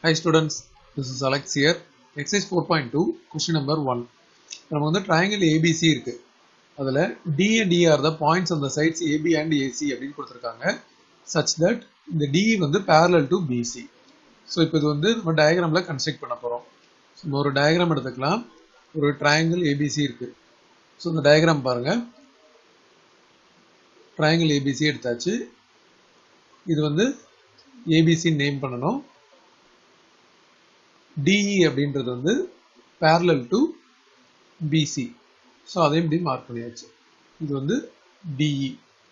Hi students, this is Alex here. Exercise 4.2, question number 1. நம்ம வந்து triangle ABC இருக்கு அதில் D and E are the points on the sides AB and AC அப்படின்னு கொடுத்துருக்காங்க such that இந்த D வந்து parallel to BC. So இப்போ இது வந்து நம்ம டயக்ராமில் கன்ஸ்ட்ரக்ட் பண்ண போகிறோம் நம்ம ஒரு டயக்ராம் எடுத்துக்கலாம் ஒரு triangle ABC இருக்கு ஸோ இந்த டயக்ராம் பாருங்க triangle ABC எடுத்தாச்சு இது வந்து ஏபிசி நேம் பண்ணணும் டிஇ அப்படின்றது வந்து parallel டு பிசி ஸோ அதையும் இப்படி மார்க் பண்ணியாச்சு இது வந்து டிஇ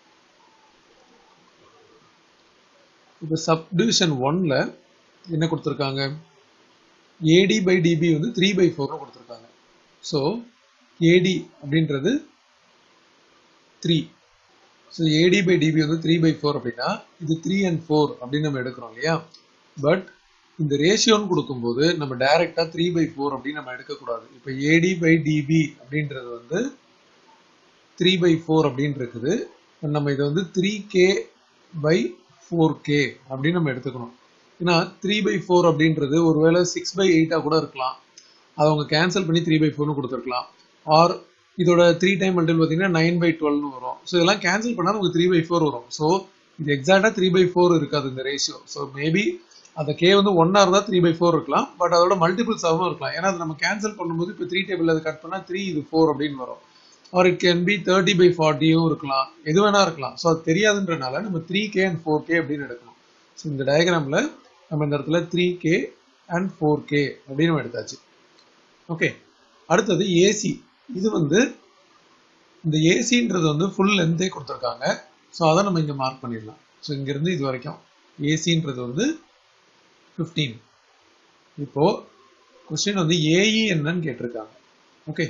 இப்போ சப்டிவிஷன் ஒன்ல என்ன கொடுத்துருக்காங்க ஏடி பை டிபி வந்து த்ரீ பை ஃபோர்னு கொடுத்துருக்காங்க ஸோ ஏடி அப்படின்றது three so AD by DB வந்து த்ரீ பை ஃபோர் அப்படின்னா இது த்ரீ அண்ட் ஃபோர் அப்படின்னு நம்ம எடுக்கிறோம் இல்லையா பட் இந்த ரேஷியோன்னு கொடுக்கும்போது நம்ம டைரக்டா த்ரீ பை ஃபோர் அப்படின்னு நம்ம எடுக்கக்கூடாது இப்போ ஏடி பை டிபி அப்படின்றது வந்து த்ரீ பை ஃபோர் அப்படின்னு இருக்குது நம்ம இதை வந்து three K by four K அப்படின்னு நம்ம எடுத்துக்கணும் ஏன்னா த்ரீ பை ஃபோர் அப்படின்றது ஒருவேளை சிக்ஸ் பை எயிட்டாக கூட இருக்கலாம் அதை அவங்க கேன்சல் பண்ணி த்ரீ பை ஃபோர்னு கொடுத்துருக்கலாம் ஆர் இதோட த்ரீ டைம் மல்டிபிள் பார்த்தீங்கன்னா நைன் பை டுவெல்னு வரும் ஸோ இதெல்லாம் கேன்சல் பண்ணால் நமக்கு த்ரீ பை ஃபோர் வரும் ஸோ இது எக்ஸாக்டாக த்ரீ பை ஃபோர் இருக்காது இந்த ரேஷியோ ஸோ மேபி அந்த கே வந்து ஒன்னா இருந்தால் த்ரீ பை ஃபோர் இருக்கலாம் பட் அதோட மல்டிபிள்ஸ் ஆகவும் இருக்கலாம் ஏன்னா அது நம்ம கேன்சல் பண்ணும்போது இப்போ த்ரீ டேபிள் அது கட் பண்ணால் த்ரீ இது ஃபோர் அப்படின்னு வரும் or it can be thirty by ஃபார்ட்டியும் இருக்கலாம் எது வேணா இருக்கலாம் ஸோ அது தெரியாதுன்றனால நம்ம three K and four K அப்படின்னு எடுக்கணும் ஸோ இந்த டயக்ராமில் நம்ம இந்த இடத்துல three K and four K அப்படின்னு நம்ம எடுத்தாச்சு ஓகே அடுத்தது ஏசி இது வந்து இந்த ஏசின்றது வந்து ஃபுல் லென்த்தே கொடுத்துருக்காங்க ஸோ அதை நம்ம இங்கே மார்க் பண்ணிடலாம் ஸோ இங்கேருந்து இது வரைக்கும் ஏசின்றது வந்து ஃபிஃப்டீன் இப்போ கொஸ்டின் வந்து ஏஇ என்னன்னு கேட்டிருக்காங்க ஓகே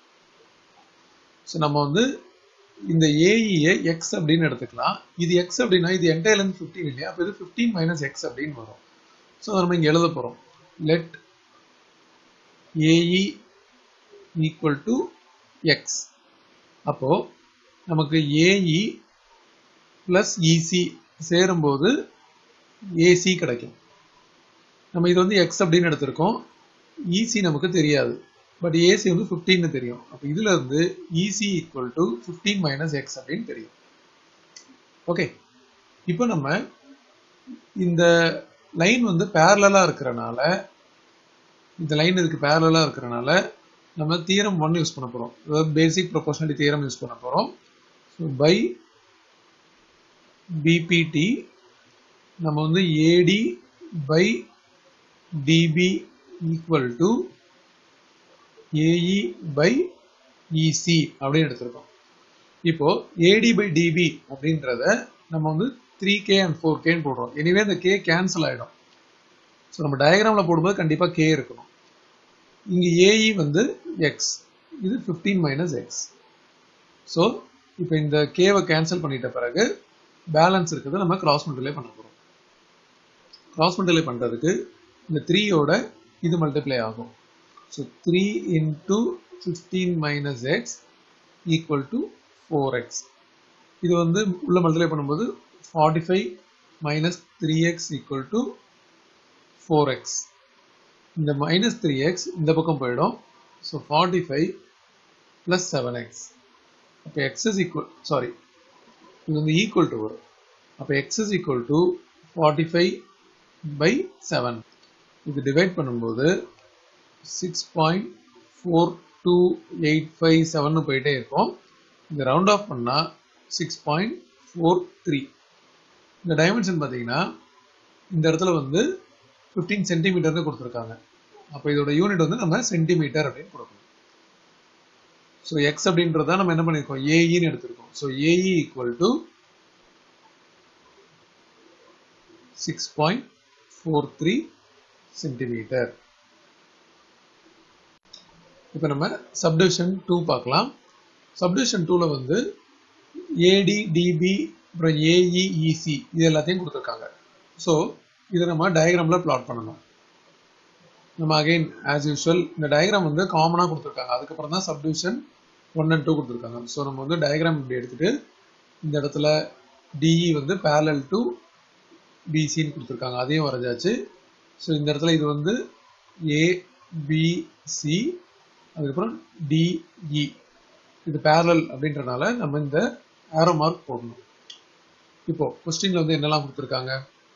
ஸோ நம்ம வந்து இந்த ஏஇயை எக்ஸ் அப்படின்னு எடுத்துக்கலாம் இது எக்ஸ் அப்படின்னா இது என்டையர் லென்த் ஃபிஃப்டீன் இல்லையா அப்போ இது ஃபிஃப்டீன் மைனஸ் எக்ஸ் அப்படின்னு வரும் ஸோ நம்ம இங்கே எழுத போகிறோம் let AE equal to X அப்போ நமக்கு ஏஇ பிளஸ் இசி சேரும்போது ஏசி கிடைக்கும் நம்ம இது வந்து எக்ஸ் அப்படின்னு எடுத்திருக்கோம் இசி நமக்கு தெரியாது பட் ஏசி வந்து ஃபிஃப்டீன்னு தெரியும் அப்போ இதுல இருந்து EC equal to fifteen minus X அப்படின்னு தெரியும் ஓகே இப்போ நம்ம இந்த லைன் வந்து பேரலா இருக்கிறனால இந்த லைன் இதுக்கு பேரலா இருக்கிறனால நம்ம தியரம் ஒன் யூஸ் பண்ண போறோம் அதாவது பேசிக் ப்ரொபோஷனாலிட்டி தியரம் யூஸ் பண்ண போறோம் ஸோ பை பிபிடி நம்ம வந்து AD by DB equal to AE by EC அப்படின்னு எடுத்திருக்கோம் இப்போ ஏடி பை டிபி அப்படின்றத நம்ம வந்து த்ரீ கே அண்ட் ஃபோர் கேன்னு போடுறோம் எனிவே இந்த கே கேன்சல் ஆகிடும் ஸோ நம்ம டயக்ராமில் போடும்போது கண்டிப்பாக கே இருக்கணும் இங்கே ஏஇ வந்து எக்ஸ் இது ஃபிஃப்டீன் மைனஸ் எக்ஸ் ஸோ இப்போ இந்த கேவை கேன்சல் பண்ணிட்ட பிறகு பேலன்ஸ் இருக்கிறத நம்ம கிராஸ் மல்டிப்ளை பண்ண போகிறோம் கிராஸ் மல்டிப்ளை பண்ணுறதுக்கு இந்த த்ரீயோட இது மல்டிப்ளை ஆகும் so three into fifteen minus X equal to four X இது வந்து உள்ள மல்டிப்ளை பண்ணும்போது forty five minus three X equal to four X இந்த மைனஸ் த்ரீ எக்ஸ் இந்த பக்கம் போயிடும் so forty five plus seven X அப்போ எக்ஸ் இஸ் ஈக்குவல் சாரி இது வந்து ஈக்குவல் டு வரும் அப்போ X is equal to forty five by seven இது டிவைட் பண்ணும்போது six point four two eight five seven போயிட்டே இருக்கும் இந்த ரவுண்ட் ஆஃப் பண்ணால் சிக்ஸ் பாயிண்ட் ஃபோர் த்ரீ இந்த டைமென்ஷன் பார்த்தீங்கன்னா இந்த இடத்துல வந்து ஃபிஃப்டீன் சென்டிமீட்டர்னு கொடுத்துருக்காங்க அப்போ இதோட யூனிட் வந்து நம்ம சென்டிமீட்டர் அப்படின்னு கொடுக்கணும் ஸோ எக்ஸ் அப்படின்றத நம்ம என்ன பண்ணியிருக்கோம் ஏஇன்னு எடுத்திருக்கோம் so AE equal to six point four three centimetre இப்போ நம்ம சப்டிவிஷன் டூ பார்க்கலாம் சப்டிவிஷன் டூவில் வந்து ஏடி டிபி அப்புறம் ஏஇ இசி இது எல்லாத்தையும் கொடுத்துருக்காங்க ஸோ இதை நம்ம டயக்ராமில் பிளாட் பண்ணணும் நம்ம அகைன் ஆஸ் யூஷுவல் இந்த டயக்ராம் வந்து காமனாக கொடுத்துருக்காங்க அதுக்கப்புறம் தான் சப்டிவிஷன் ஒன் அண்ட் டூ கொடுத்துருக்காங்க ஸோ நம்ம வந்து டயக்ராம் இப்படி எடுத்துகிட்டு இந்த இடத்துல டிஇ வந்து பேரலல் டு பிசின்னு கொடுத்துருக்காங்க அதையும் வரைஞ்சாச்சு ஸோ இந்த இடத்துல இது வந்து ஏ பி சி அதுக்கப்புறம் டிஇ இது பேரலல் அப்படின்றனால நம்ம இந்த ஆரோ மார்க் போடணும் இப்போ கொஸ்டின்ல வந்து என்னெல்லாம் கொடுத்துருக்காங்க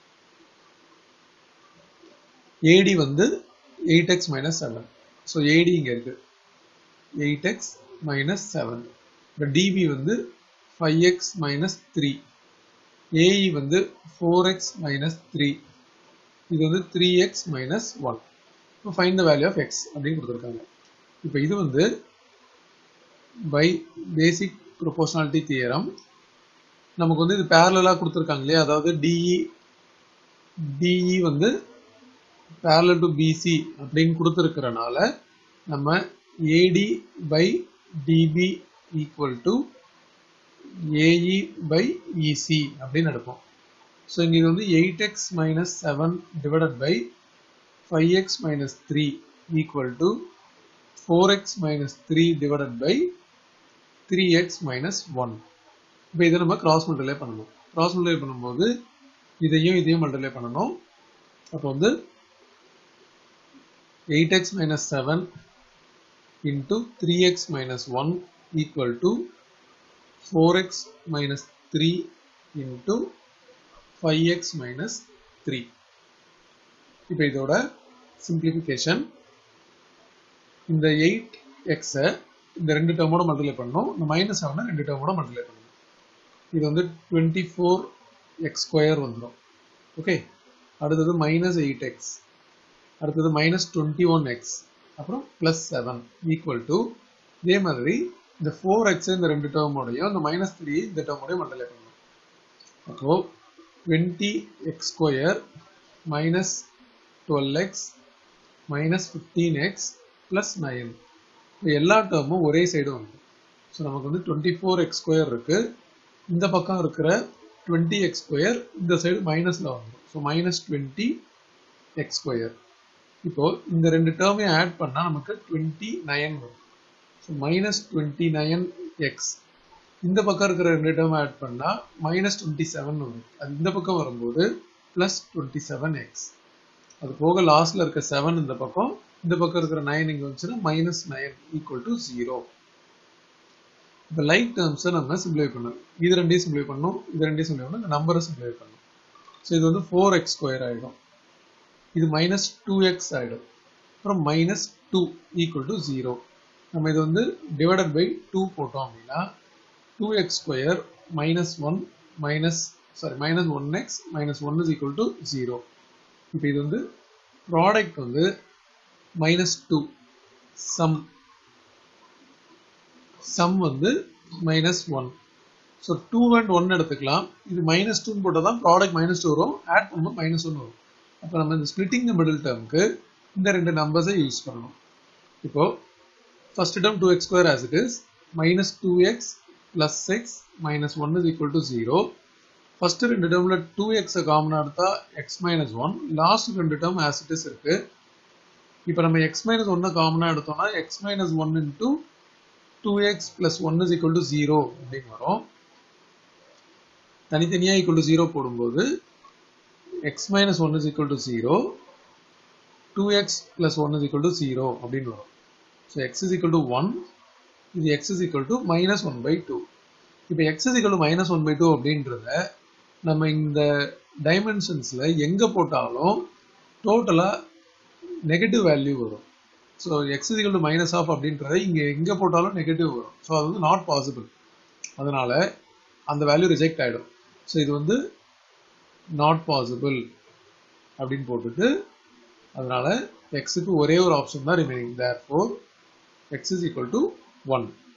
ஏடி வந்து eight X minus seven so AD இங்கே இருக்கு எயிட் எக்ஸ் மைனஸ் செவன் இப்போ டிபி வந்து five X minus three AE வந்து ஃபோர் எக்ஸ் மைனஸ் த்ரீ இது வந்து த்ரீ எக்ஸ் மைனஸ் ஒன் இப்போ find the value of X அப்படின்னு கொடுத்துருக்காங்க இப்போ இது வந்து பை பேசிக் ப்ரொபோஷனாலிட்டி தியரம் நமக்கு வந்து இது பேரலாக கொடுத்துருக்காங்க இல்லையா அதாவது டிஇ டிஇ வந்து பேரலல் டு பிசி அப்படின்னு கொடுத்துருக்கிறனால நம்ம AD by DB equal to AE by EC அப்படின்னு எடுப்போம் ஸோ இங்கே இது வந்து eight X minus seven divided by five X minus three equal to four X minus three divided by three X minus one இப்போ இதை நம்ம cross multiply பண்ணணும் cross multiply பண்ணும்போது இதையும் இதையும் மல்டிப்ளை பண்ணணும் அப்போ வந்து eight X minus seven into three X minus one equal to four X minus three into five X minus three இப்போ இதோட சிம்பிளிஃபிகேஷன் இந்த எயிட் எக்ஸை இந்த ரெண்டு டேர்மோட மல்டிப்ளை பண்ணணும் இந்த மைனஸ் செவனை ரெண்டு டேர்மோட மல்டிப்ளை பண்ணணும் இது வந்து டுவெண்ட்டி ஃபோர் எக்ஸ் ஸ்கொயர் வந்துடும் ஓகே அடுத்தது மைனஸ் எயிட் எக்ஸ் அடுத்தது மைனஸ் டுவெண்ட்டி ஒன் எக்ஸ் அப்புறம் ப்ளஸ் செவன் ஈக்குவல் டு இதே மாதிரி இந்த ஃபோர் எக்ஸ் இந்த ரெண்டு டேர்மோடையும் இந்த மைனஸ் த்ரீ இந்த டேர்மோடையும் மல்டிப்ளை பண்ணணும் அப்போ twenty X square minus twelve X minus fifteen X plus nine எல்லா டேர்மும் ஒரே சைடு வந்து ஸோ நமக்கு வந்து டுவெண்ட்டி ஃபோர் எக்ஸ் ஸ்கொயர் இருக்கு இந்த பக்கம் இருக்கிற டுவெண்ட்டி எக்ஸ் ஸ்கொயர் இந்த சைடு மைனஸில் வந்துடும் so minus twenty X square இப்போ இந்த ரெண்டு டேர்மையும் ஆட் பண்ணால் நமக்கு டுவெண்ட்டி நைன் வரும் so minus twenty nine X இந்த பக்கம் இருக்கிற ரெண்டு டேர்ம் ஆட் பண்ணால் மைனஸ் டுவெண்ட்டி செவன் வரும் அது இந்த பக்கம் வரும்போது ப்ளஸ் டுவெண்ட்டி செவன் எக்ஸ் அது போக லாஸ்ட்ல இருக்க செவன் இந்த பக்கம் இந்த பக்கம் இருக்கிற நைன் இங்கே வந்துச்சுன்னா minus nine equal to zero இப்போ லைக் டேர்ம்ஸை நம்ம சிம்பிளை பண்ணணும் இது ரெண்டையும் சிம்பிளை பண்ணணும் இது ரெண்டையும் சிம்பிளை பண்ணணும் இந்த நம்பரை சிம்பிளை பண்ணணும் ஸோ இது வந்து ஃபோர் எக்ஸ் ஸ்கொயர் ஆகிடும் இது மைனஸ் டூ எக்ஸ் ஆகிடும் அப்புறம் minus two equal to zero நம்ம இது வந்து டிவைடட் பை டூ போட்டோம் அப்படின்னா two X square minus one minus sorry minus one X minus one is equal to zero இப்போ இது வந்து ப்ராடக்ட் வந்து மைனஸ் டூ சம் சம் வந்து minus one so two and one எடுத்துக்கலாம் இது மைனஸ் டூன்னு போட்டால் தான் ப்ராடக்ட் மைனஸ் டூ வரும் ஆட் பண்ணும்போது மைனஸ் ஒன் வரும் அப்போ நம்ம இந்த ஸ்பிளிட்டிங் த மிடில் டேர்முக்கு இந்த ரெண்டு நம்பர்ஸை யூஸ் பண்ணணும் இப்போ first term two X square as it is minus two X plus X minus one is equal to zero first ரெண்டு டேர்ம்ல டூ எக்ஸை காமனாக எடுத்தா எக்ஸ் மைனஸ் ஒன் லாஸ்ட் ரெண்டு டேர்ம் ஆஸ் இட் இஸ் இருக்கு இப்போ நம்ம எக்ஸ் மைனஸ் ஒன்னை காமனாக எடுத்தோம்னா X minus one into two X plus one is equal to zero அப்படின்னு வரும் தனித்தனியாக ஈக்குவல் டு ஜீரோ போடும்போது X minus one is equal to zero two X plus one is equal to zero அப்படின்னு வரும் so X is equal to one இது X is equal to minus one by two இப்போ X is equal to minus one by two அப்படின்றத நம்ம இந்த டைமென்ஷன்ஸில் எங்கே போட்டாலும் டோட்டலாக நெகட்டிவ் வேல்யூ வரும் so X is to minus half அப்படின்றத இங்கே எங்கே போட்டாலும் நெகட்டிவ் வரும் ஸோ அது வந்து நாட் பாசிபிள் அதனால அந்த வேல்யூ ரிஜெக்ட் ஆகிடும் ஸோ இது வந்து நாட் பாசிபிள் அப்படின்னு போட்டுட்டு அதனால எக்ஸுக்கு ஒரே ஒரு ஆப்ஷன் தான் remaining therefore X is equal to one